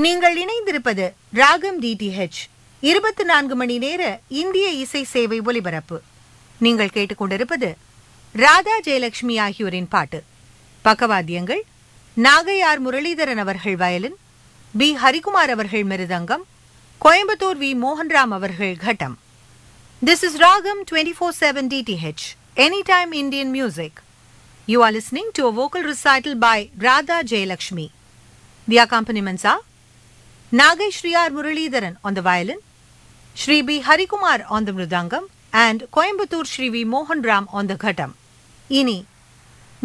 நீங்கள் இணைந்திருப்பது ராகம் டிடிஹெச் இருபத்தி நான்கு மணி நேர இந்திய இசை சேவை ஒலிபரப்பு நீங்கள் கேட்டுக்கொண்டிருப்பது ராதா ஜெயலட்சுமி ஆகியோரின் பாட்டு பக்கவாத்தியங்கள் நாகையார் முரளிதரன் அவர்கள் வயலின் பி ஹரிகுமார் அவர்கள் மிருதங்கம் கோயம்புத்தூர் வி மோகன்ராம் அவர்கள் கட்டம் This is Ragam 24/7 DTH, Anytime Indian Music. You are listening to a vocal recital by Radha Jayalakshmi. The accompaniments are Nagai Shri R. Muralidharan on the violin, Shri B. Harikumar on the mridangam, and Coimbatore Shri V. Mohan Ram on the ghatam. இனி